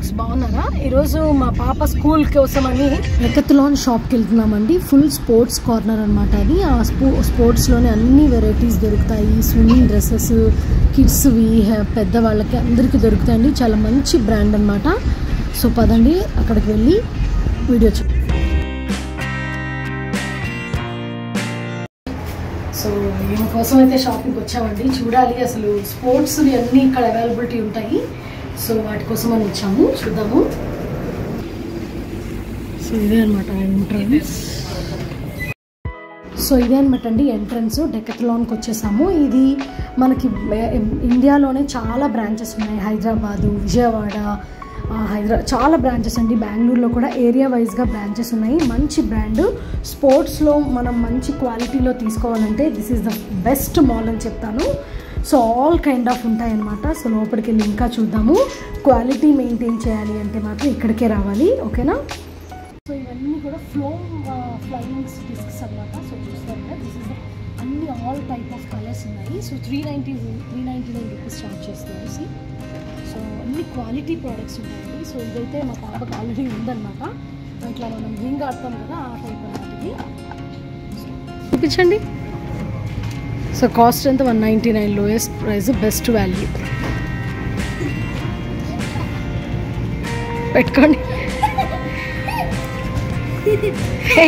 Vlogs బాగున్నారా ఈరోజు మా పాప స్కూల్ కోసమని ఎకత్లాన్ షాప్కి వెళ్తున్నామండి ఫుల్ స్పోర్ట్స్ కార్నర్ అనమాట అది ఆ స్పో స్పోర్ట్స్లోనే అన్ని వెరైటీస్ దొరుకుతాయి స్విమ్మింగ్ డ్రెస్సెస్ కిడ్స్వి పెద్దవాళ్ళకి అందరికీ దొరుకుతాయండి చాలా మంచి బ్రాండ్ అనమాట సో పదండి అక్కడికి వెళ్ళి వీడియో చూ సో దీనికోసం అయితే షాపింగ్కి వచ్చామండి చూడాలి అసలు స్పోర్ట్స్ అన్నీ ఇక్కడ అవైలబిలిటీ ఉంటాయి సో వాటి కోసం అని వచ్చాము చూద్దాము సో ఇదే అనమాట ఎంట్రన్స్ సో ఇదే అనమాట అండి ఎంట్రన్స్ డెకత్లాన్కి వచ్చేసాము ఇది మనకి ఇండియాలోనే చాలా బ్రాంచెస్ ఉన్నాయి హైదరాబాదు విజయవాడ హైదరా చాలా బ్రాంచెస్ అండి బెంగళూరులో కూడా ఏరియా వైజ్గా బ్రాంచెస్ ఉన్నాయి మంచి బ్రాండ్ స్పోర్ట్స్లో మనం మంచి క్వాలిటీలో తీసుకోవాలంటే this is the best mall అని చెప్తాను సో ఆల్ కైండ్ ఆఫ్ ఉంటాయన్నమాట సో లోపలికి వెళ్ళి ఇంకా చూద్దాము క్వాలిటీ మెయింటైన్ చేయాలి అంటే మాత్రం ఇక్కడికే రావాలి ఓకేనా సో ఇవన్నీ కూడా ఫ్లోమ్ ఫ్లయింగ్స్ డిస్క్స్ అనమాట సో చూస్తారు కదా దిస్ ఇస్ అన్ని ఆల్ టైప్ ఆఫ్ కలర్స్ ఉన్నాయి so three ninety three ninety nine rupees charge చేస్తారు సి సో అన్ని క్వాలిటీ ప్రోడక్ట్స్ ఉంటాయండి సో ఇదైతే మా పాపకు ఆల్రెడీ ఉందన్నమాట ఇట్లా మనం రింగ్ ఆడతాం కదా ఆ టైప్ అనమాట ఇది చూపించండి సో కాస్ట్ ఎంత one ninety nine lowest price best value పెట్టుకోండి hey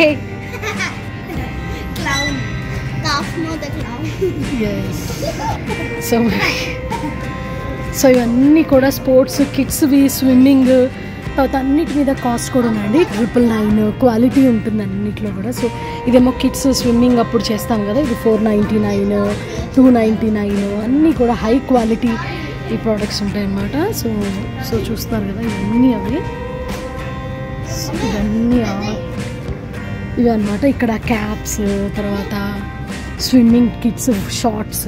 clown. Daphne the clown. Yes so so ఇవన్నీ కూడా స్పోర్ట్స్ కిడ్స్వి స్విమ్మింగ్ తర్వాత అన్నిటి మీద కాస్ట్ కూడా ఉందండి ట్రిపుల్ నైన్ క్వాలిటీ ఉంటుంది అన్నిట్లో కూడా సో ఇదేమో కిడ్స్ స్విమ్మింగ్ అప్పుడు చేస్తాం కదా ఇది four ninety nine two ninety nine అన్నీ కూడా హై క్వాలిటీ ఈ ప్రోడక్ట్స్ ఉంటాయి అన్నమాట సో సో చూస్తారు కదా ఇవన్నీ అవి సో ఇవన్నీ ఆ- ఇవి అనమాట ఇక్కడ క్యాప్స్ తర్వాత స్విమ్మింగ్ కిట్స్ షార్ట్స్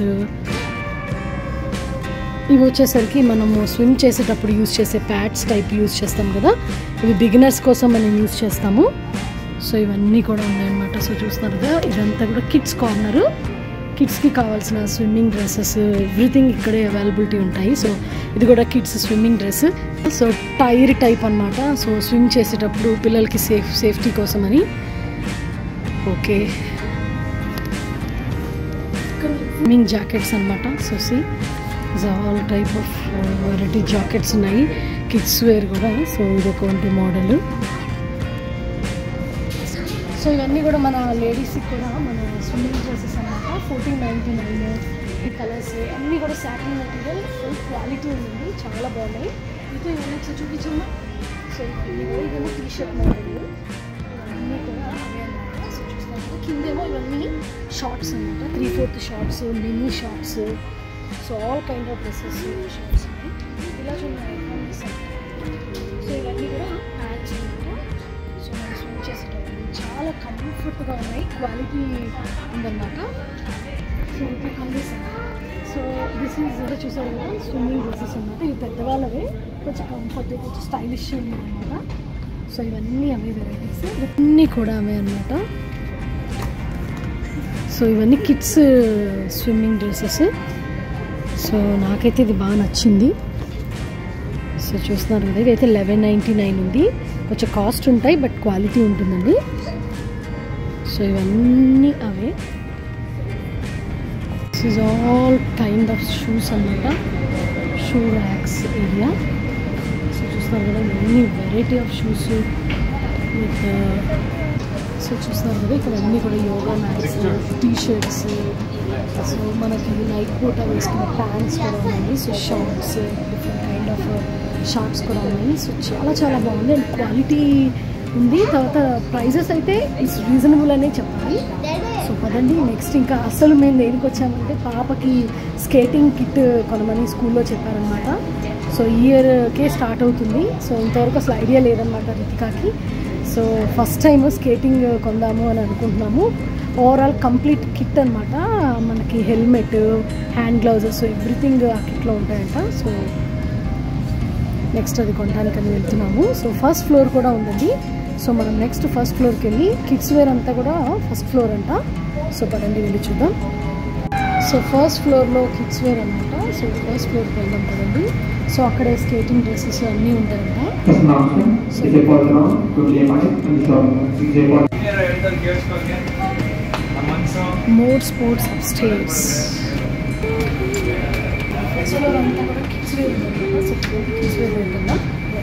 ఇవి వచ్చేసరికి మనము స్విమ్ చేసేటప్పుడు యూజ్ చేసే ప్యాడ్స్ టైప్ యూజ్ చేస్తాం కదా ఇవి బిగినర్స్ కోసం మనం యూజ్ చేస్తాము సో ఇవన్నీ కూడా ఉన్నాయన్నమాట సో చూస్తున్నారు కదా ఇదంతా కూడా కిడ్స్ కార్నర్ కిడ్స్కి కావాల్సిన స్విమ్మింగ్ డ్రెస్సెస్ ఎవ్రీథింగ్ ఇక్కడే అవైలబిలిటీ ఉంటాయి సో ఇది కూడా కిడ్స్ స్విమ్మింగ్ డ్రెస్ సో టైర్ టైప్ అన్నమాట సో స్విమ్ చేసేటప్పుడు పిల్లలకి సేఫ్ సేఫ్టీ కోసం అని ఓకే స్విమ్మింగ్ జాకెట్స్ అనమాట so see all type of variety jackets ఉన్నాయి కిడ్స్ వేర్ కూడా సో ఇది ఒకటి మోడల్ సో ఇవన్నీ కూడా మన లేడీస్కి కూడా మన స్విమ్మింగ్ డ్రెస్సెస్ అనమాట ఫోర్టీన్ నైంటీ నైన్ ఈ కలర్స్ అన్నీ కూడా సాటిన్ మెటీరియల్ ఫుల్ క్వాలిటీ ఉంది చాలా బాగున్నాయి ఇది ఇవన్నీ ఒకసారి చూపించమ్మా సో ఇవన్నీ కూడా ఇదేమో టీ షర్ట్ మోడల్ ఇవన్నీ కూడా అవే అన్నమాట సో చూస్తున్నారు కదా. కిందేమో ఇవన్నీ షార్ట్స్ అనమాట three fourth shorts mini shorts so all kind of dresses shorts ఉన్నాయి ఇలా చూడండి సో ఇవన్నీ కూడా ప్యాచ్ అనమాట సో మనం స్విమ్ చేసేటప్పుడు చాలా కంఫర్ట్గా ఉన్నాయి క్వాలిటీ ఉందన్నమాట సో ఇది కండిషన్ సో దిస్ ఈజ్ చూసారు కదా స్విమ్మింగ్ డ్రెస్సెస్ అన్నమాట ఇవి పెద్దవాళ్ళవే కొంచెం కంఫర్ట్ కొంచెం స్టైలిష్ అనమాట సో ఇవన్నీ అవే వెరైటీస్ ఇవన్నీ కూడా అవే అనమాట సో ఇవన్నీ కిడ్స్ స్విమ్మింగ్ డ్రెస్సెస్ సో నాకైతే ఇది బాగా నచ్చింది సో చూస్తున్నారు కదా ఇదైతే లెవెన్ నైంటీ నైన్ ఉంది కొంచెం కాస్ట్ ఉంటాయి బట్ క్వాలిటీ ఉంటుందండి సో ఇవన్నీ అవే this is all kind of shoes అన్నమాట షూ ర్యాక్స్ ఏరియా సో చూస్తున్నారు కదా ఇవన్నీ variety of shoes with so చూస్తున్నారు కదా ఇక్కడ అన్నీ కూడా yoga mats T shirts so మనకి నైట్ పూట వేసుకున్న ప్యాంట్స్ కూడా ఉన్నాయి so shorts different kind of shorts కూడా ఉన్నాయి సో చాలా చాలా బాగుంది అండ్ క్వాలిటీ ఉంది తర్వాత ప్రైజెస్ అయితే ఇట్స్ రీజనబుల్ అనే చెప్పాలి సో పదండి నెక్స్ట్ ఇంకా అసలు మేము దేనికి వచ్చామంటే పాపకి స్కేటింగ్ కిట్ కొనమని స్కూల్లో చెప్పారనమాట సో ఈ ఇయర్కే స్టార్ట్ అవుతుంది సో ఇంతవరకు అసలు ఐడియా లేదనమాట రితికాకి సో ఫస్ట్ టైం స్కేటింగ్ కొందాము అని అనుకుంటున్నాము ఓవరాల్ కంప్లీట్ కిట్ అనమాట మనకి హెల్మెట్ హ్యాండ్ గ్లౌజెస్ ఎవ్రీథింగ్ ఆ కిట్లో ఉంటాయంట సో నెక్స్ట్ అది కొనడానికని వెళ్తున్నాము సో ఫస్ట్ ఫ్లోర్ కూడా ఉందండి సో మనం నెక్స్ట్ ఫస్ట్ ఫ్లోర్కి వెళ్ళి కిడ్స్ వేర్ అంతా కూడా ఫస్ట్ ఫ్లోర్ అంట సో పదండి వెళ్ళి చూద్దాం సో ఫస్ట్ ఫ్లోర్లో కిడ్స్ వేర్ అనమాట సో ఫస్ట్ ఫ్లోర్కి వెళ్దాం కదండి సో అక్కడే స్కేటింగ్ డ్రెస్సెస్ అన్నీ ఉంటాయంట more sports states first floor అంతా కూడా కిడ్స్ వేర్ ఉందన్నమాట సో కిడ్స్ వేర్ వెళ్తుందా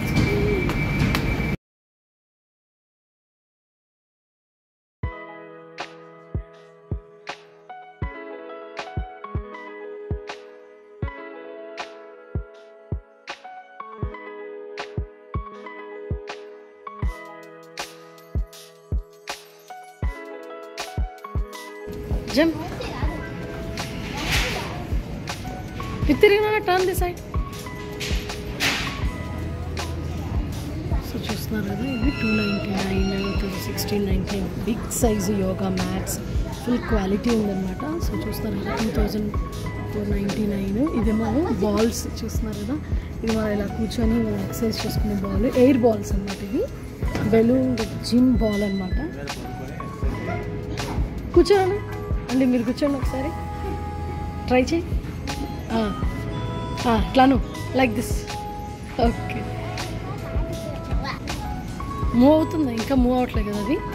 జంప్ ఇది తిరిగినా టర్న్ ది సైడ్ సో చూస్తున్నారు కదా ఇది two ninety nine two sixteen nineteen big size yoga mats full quality ఉందన్నమాట సో చూస్తున్నారు కదా two thousand four ninety nine ఇదేమో బాల్స్ చూస్తున్నారు కదా ఇది మనం ఇలా కూర్చొని ఎక్సర్సైజ్ చేసుకునే బాల్ ఎయిర్ బాల్స్ అన్నమాట ఇది బెలూన్ జిమ్ బాల్ అన్నమాట కూర్చోండి అండి మీరు కూర్చోండి ఒకసారి ట్రై చేయి ఆ, ఆ, ఇట్లాను లైక్ దిస్ ఓకే మూవ్ అవుతుందా ఇంకా మూవ్ అవ్వట్లేదు కదా అది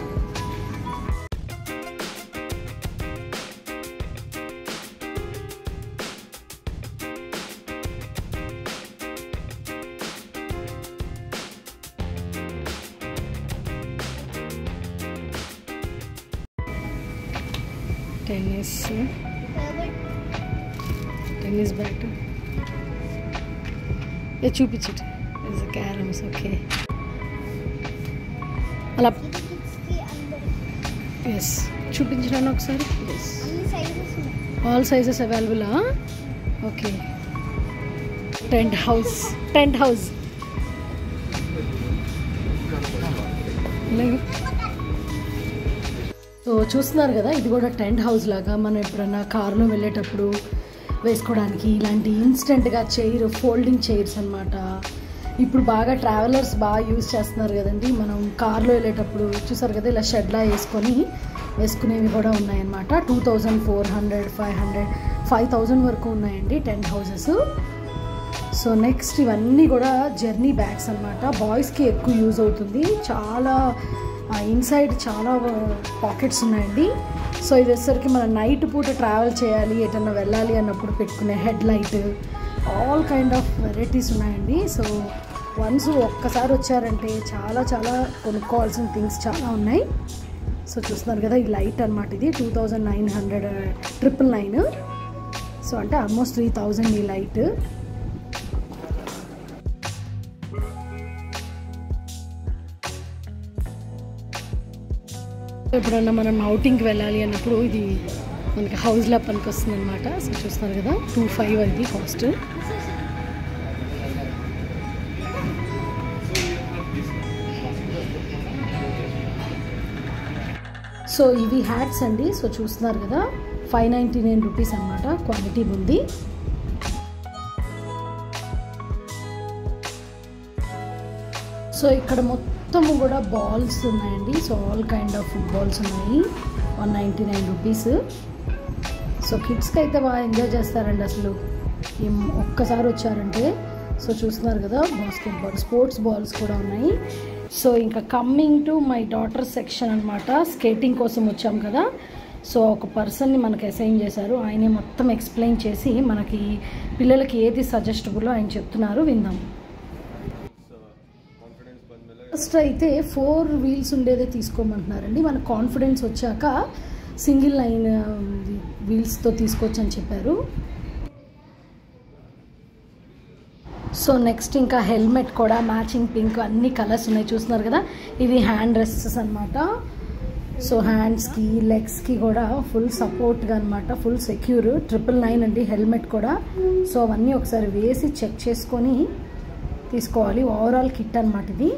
టెన్నిస్ టెన్నిస్ బ్యాట్ ఏ చూపించట ఇస్ క్యారమ్స్ ఓకే అలా ఎస్ చూపించడానికి ఒకసారి ఎస్ అన్ని సైజెస్ ఉన్నాయి ఆల్ సైజెస్ అవైలబులా okay tent house tent house so చూస్తున్నారు కదా ఇది కూడా టెంట్ హౌస్ లాగా మనం ఎప్పుడన్నా కార్లో వెళ్ళేటప్పుడు వేసుకోవడానికి ఇలాంటి ఇన్స్టెంట్గా చైర్ ఫోల్డింగ్ చైర్స్ అన్నమాట ఇప్పుడు బాగా ట్రావెలర్స్ బాగా యూజ్ చేస్తున్నారు కదండి మనం కార్లో వెళ్ళేటప్పుడు చూసారు కదా ఇలా షెడ్లా వేసుకొని వేసుకునేవి కూడా ఉన్నాయన్నమాట two thousand four hundred five hundred five thousand వరకు ఉన్నాయండి టెంట్ హౌసెస్ సో నెక్స్ట్ ఇవన్నీ కూడా జర్నీ బ్యాగ్స్ అనమాట బాయ్స్కి ఎక్కువ యూజ్ అవుతుంది చాలా ఇన్సైడ్ చాలా పాకెట్స్ ఉన్నాయండి సో ఇది వచ్చేసరికి మనం నైట్ పూట ట్రావెల్ చేయాలి ఎటన్నా వెళ్ళాలి అన్నప్పుడు పెట్టుకునే head light all kind of varieties ఉన్నాయండి సో వన్స్ ఒక్కసారి వచ్చారంటే చాలా చాలా కొనుక్కోవాల్సిన థింగ్స్ చాలా ఉన్నాయి సో చూస్తున్నారు కదా ఈ లైట్ అనమాట ఇది two thousand nine hundred triple nine so అంటే ఆల్మోస్ట్ త్రీ థౌజండ్ ఈ లైట్ ఎప్పుడన్నా మనం అవుటింగ్కి వెళ్ళాలి అన్నప్పుడు ఇది మనకి హౌస్లో పనికి వస్తుంది అనమాట సో చూస్తున్నారు కదా టూ ఫైవ్ అది కాస్ట్ సో ఇవి హ్యాట్స్ అండి సో చూస్తున్నారు కదా ఫైవ్ నైంటీ నైన్ రూపీస్ అనమాట క్వాలిటీ ఉంది సో ఇక్కడ మొత్తము కూడా బాల్స్ ఉన్నాయండి so all kind of footballs ఉన్నాయి one ninety nine rupees so కిడ్స్కి అయితే బాగా ఎంజాయ్ చేస్తారండి అసలు ఏం ఒక్కసారి వచ్చారంటే సో చూస్తున్నారు కదా బాస్కెట్ బాల్ స్పోర్ట్స్ బాల్స్ కూడా ఉన్నాయి సో ఇంకా coming to my daughter section అనమాట స్కేటింగ్ కోసం వచ్చాం కదా సో ఒక పర్సన్ని మనకి అసైన్ చేశారు ఆయనే మొత్తం ఎక్స్ప్లెయిన్ చేసి మనకి పిల్లలకి ఏది సజెస్టబుల్ ఆయన చెప్తున్నారు విందాం ఫస్ట్ అయితే ఫోర్ వీల్స్ ఉండేదే తీసుకోమంటున్నారండి మన కాన్ఫిడెన్స్ వచ్చాక సింగిల్ లైన్ వీల్స్తో తీసుకోవచ్చని చెప్పారు సో నెక్స్ట్ ఇంకా హెల్మెట్ కూడా మ్యాచింగ్ పింక్ అన్ని కలర్స్ ఉన్నాయి చూస్తున్నారు కదా ఇవి హ్యాండ్ రెస్ట్స్ అనమాట సో హ్యాండ్స్కి లెగ్స్కి కూడా ఫుల్ సపోర్ట్గా అనమాట ఫుల్ సెక్యూర్ ట్రిపుల్ నైన్ అండి హెల్మెట్ కూడా సో అవన్నీ ఒకసారి వేసి చెక్ చేసుకొని తీసుకోవాలి ఓవరాల్ కిట్ అనమాట ఇది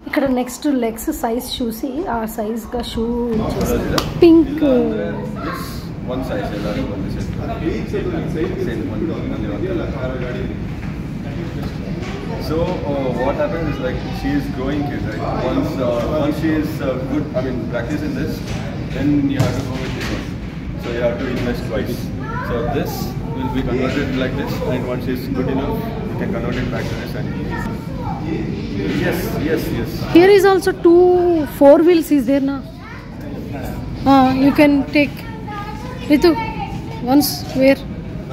ఇక్కడ నెక్స్ట్ లెగ్స్ సైజ్ చూసి ఆ సైజ్గా shoe Brazil? Pink This one size, yeah, one this is. Same one, only one. So uh, what happens is like she is growing kid, right? Once uh, once she is uh, good, I mean practicing this, then you have to go with this one. So you have to invest twice. So this will be converted like this, and once she is good enough, you can convert it back to this and yes, yes, yes. Here is also two four wheels is there నా you can take Ritu once where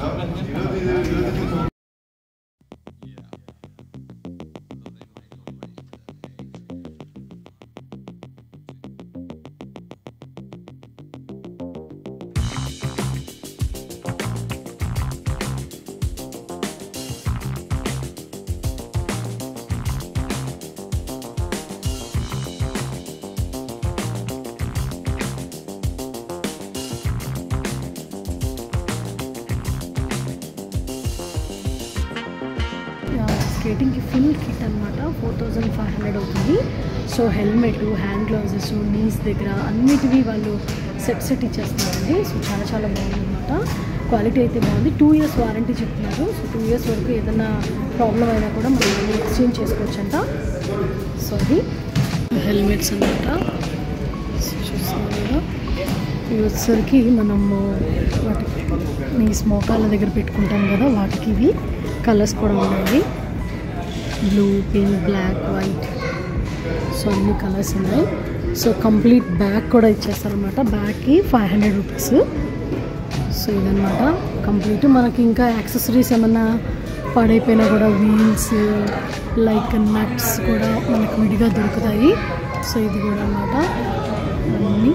స్కేటింగ్కి full kit అనమాట four thousand five hundred అవుతుంది so helmet hand gloves knees దగ్గర అన్నిటివి వాళ్ళు set set ఇచ్చేస్తున్నారండి so చాలా చాలా బాగుందన్నమాట క్వాలిటీ అయితే బాగుంది టూ ఇయర్స్ వారంటీ చెప్తున్నారు సో టూ ఇయర్స్ వరకు ఏదైనా ప్రాబ్లం అయినా కూడా మనం ఎక్స్చేంజ్ చేసుకోవచ్చంట సో అది హెల్మెట్స్ అనమాట సో చూస్తున్నారు కదా ఇవి వచ్చేసరికి మనము వాటి ఈ మోకాళ్ళ దగ్గర పెట్టుకుంటాం కదా వాటికి ఇవి కలర్స్ కూడా ఉన్నాయి blue pink black white so అన్ని కలర్స్ ఉన్నాయి సో కంప్లీట్ బ్యాగ్ కూడా ఇచ్చేస్తారనమాట బ్యాగ్కి ఫైవ్ హండ్రెడ్ రూపీస్ సో ఇదనమాట కంప్లీట్ మనకి ఇంకా యాక్సెసరీస్ ఏమన్నా పాడైపోయినా కూడా వీల్స్ లైక్ నట్స్ కూడా మనకు విడిగా దొరుకుతాయి సో ఇది కూడా అనమాట అన్నీ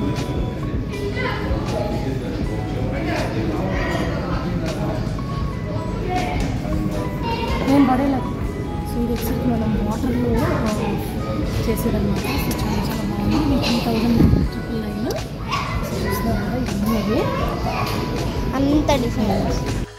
నేను పడేలేదు సో ఇది వచ్చేసి మనం వాటర్లో చేసేదన్నమాట సో చాలా చాలా బాగుంది ఇది three thousand triple nine so చూస్తున్నారు కదా ఇవన్నీ అవే అంత డిఫరెన్స్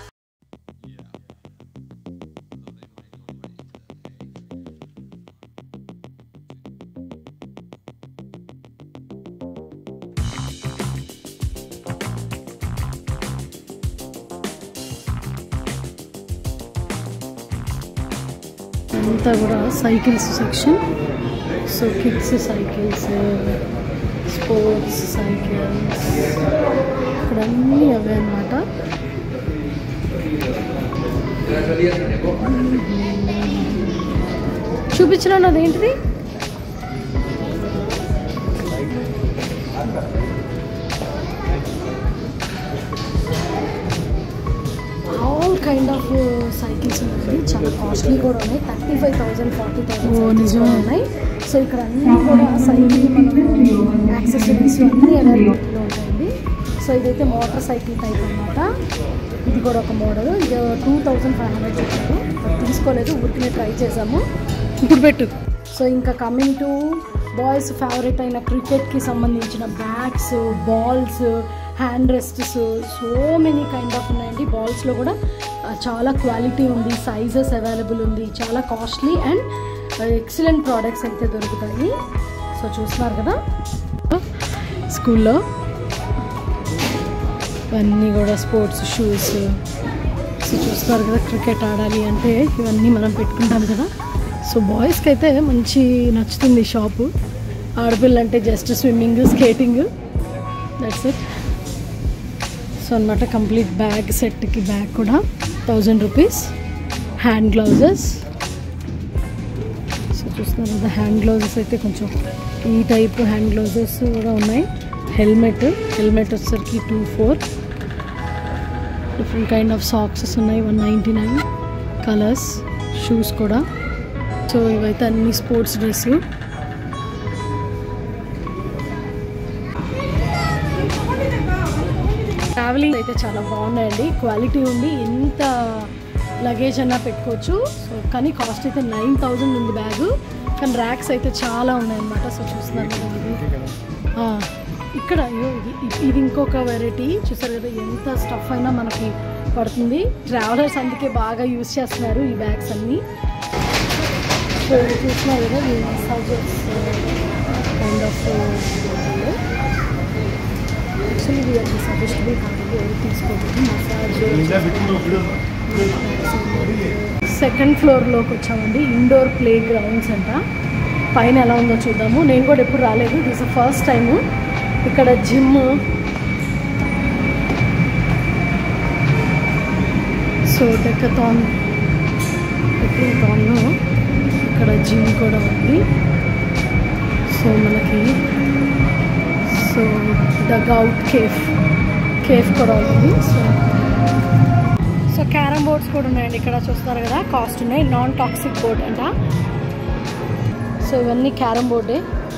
అంతా కూడా cycles section so kids cycles sports cycles ఇక్కడ అన్నీ అవే అన్నమాట చూపించిన అదేంటిది ఆల్ కైండ్ ఆఫ్ సైకిల్స్ ఉన్నాయి చాలా కాస్ట్లీ కూడా ఉన్నాయి thirty five thousand forty thousand కూడా ఉన్నాయి సో ఇక్కడ అన్నీ కూడా సైకిల్ మనం యాక్సెసరీస్ అన్నీ అవైలబుల్లో ఉంటాయండి సో ఇదైతే మోటార్ సైకిల్ టైప్ అనమాట ఇది కూడా ఒక మోడల్ ఇది టూ థౌజండ్ ఫైవ్ హండ్రెడ్ చెప్పారు బట్ తీసుకోలేదు ఊరికి ట్రై చేసాము ఇప్పుడు పెట్టు సో ఇంకా కమింగ్ టు బాయ్స్ ఫేవరెట్ అయిన క్రికెట్కి సంబంధించిన bats balls hand rests so many kind of ఉన్నాయండి బాల్స్లో కూడా ఆ, చాలా క్వాలిటీ ఉంది సైజెస్ అవైలబుల్ ఉంది చాలా కాస్ట్లీ అండ్ ఎక్సలెంట్ ప్రోడక్ట్స్ అయితే దొరుకుతాయి సో చూస్తున్నారు కదా స్కూల్లో ఇవన్నీ కూడా స్పోర్ట్స్ షూస్ సో చూస్తారు కదా క్రికెట్ ఆడాలి అంటే ఇవన్నీ మనం పెట్టుకుంటాం కదా సో బాయ్స్కి అయితే మంచి నచ్చుతుంది ఈ షాపు ఆడపిల్ల అంటే just swimming skating that's it so అనమాట కంప్లీట్ బ్యాగ్ సెట్కి బ్యాగ్ కూడా thousand rupees hand gloves so చూస్తున్నారు కదా హ్యాండ్ గ్లౌజెస్ అయితే కొంచెం ఈ టైప్ హ్యాండ్ గ్లౌజెస్ కూడా ఉన్నాయి హెల్మెట్ హెల్మెట్ వచ్చేసరికి two four different kind of socks ఉన్నాయి one ninety nine colours shoes కూడా సో ఇవైతే అన్ని స్పోర్ట్స్ డ్రెస్ ట్రావెలింగ్ అయితే చాలా బాగున్నాయండి క్వాలిటీ ఉంది ఎంత లగేజ్ అన్నా పెట్టుకోవచ్చు సో కానీ కాస్ట్ అయితే నైన్ థౌజండ్ ఉంది బ్యాగ్ కానీ ర్యాక్స్ అయితే చాలా ఉన్నాయన్నమాట సో చూస్తున్నారు కదా ఇది ఆ, ఇక్కడ అయ్యో ఇది ఇది- ఇది ఇంకొక వెరైటీ చూసారు కదా ఎంత స్టఫ్ అయినా మనకి పడుతుంది ట్రావెలర్స్ అందుకే బాగా యూస్ చేస్తున్నారు ఈ బ్యాగ్స్ అన్నీ సో ఇది చూసినా కదా ఈ మసాజెస్ కైండ్ ఆఫ్ యాక్చువల్లీ ఇది అది సజెస్టబుల్ కాదు ఎవరు తీసుకోకూడదు మసాజ్ సెకండ్ ఫ్లోర్లోకి వచ్చామండి ఇండోర్ ప్లే గ్రౌండ్స్ అంట పైన ఎలా ఉందో చూద్దాము నేను కూడా ఎప్పుడు రాలేదు దిస్ ఫస్ట్ టైము ఇక్కడ జిమ్ సో డెక్కథాన్ డెక్కథాన్లో ఇక్కడ జిమ్ కూడా ఉంది సో మనకి సో డగ్అవుట్ కేఫ్ కేఫ్ కూడా ఉంది సో సో క్యారమ్ బోర్డ్స్ కూడా ఉన్నాయండి ఇక్కడ చూస్తారు కదా కాస్ట్ ఉన్నాయి నాన్ టాక్సిక్ బోర్డ్ అంట సో ఇవన్నీ క్యారమ్ బోర్డే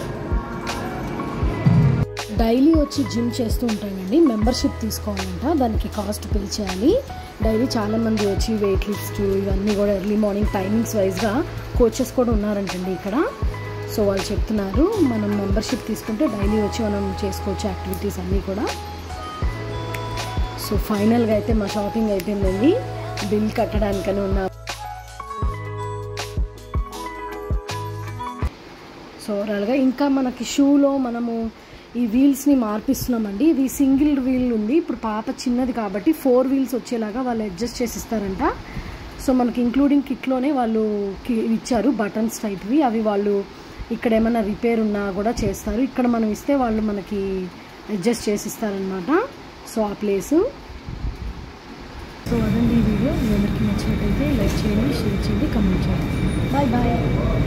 డైలీ వచ్చి జిమ్ చేస్తూ ఉంటానండి మెంబర్షిప్ తీసుకోవాలంట దానికి కాస్ట్ పే చేయాలి డైలీ చాలామంది వచ్చి వెయిట్ లిఫ్ట్ ఇవన్నీ కూడా ఎర్లీ మార్నింగ్ టైమింగ్స్ వైజ్గా కోచెస్ కూడా ఉన్నారంటండి ఇక్కడ సో వాళ్ళు చెప్తున్నారు మనం మెంబర్షిప్ తీసుకుంటే డైలీ వచ్చి మనం చేసుకోవచ్చు యాక్టివిటీస్ అన్నీ కూడా సో ఫైనల్గా అయితే మా షాపింగ్ అయిపోయిందండి బిల్ కట్టడానికని ఉన్న సో ఓవరాల్గా ఇంకా మనకి షూలో మనము ఈ వీల్స్ని మార్పిస్తున్నామండి ఇది సింగిల్ వీల్ ఉంది ఇప్పుడు పాప చిన్నది కాబట్టి ఫోర్ వీల్స్ వచ్చేలాగా వాళ్ళు అడ్జస్ట్ చేసి ఇస్తారంట సో మనకి ఇంక్లూడింగ్ కిట్లోనే వాళ్ళు కి- ఇచ్చారు బటన్స్ టైప్వి అవి వాళ్ళు ఇక్కడ ఏమైనా రిపేర్ ఉన్నా కూడా చేస్తారు ఇక్కడ మనం ఇస్తే వాళ్ళు మనకి అడ్జస్ట్ చేసి ఇస్తారనమాట సో ఆ ప్లేసు సో అదండి ఈ వీడియో మీ అందరికీ నచ్చినట్టయితే లైక్ చేయండి షేర్ చేయండి కమెంట్ చేయండి బాయ్ బాయ్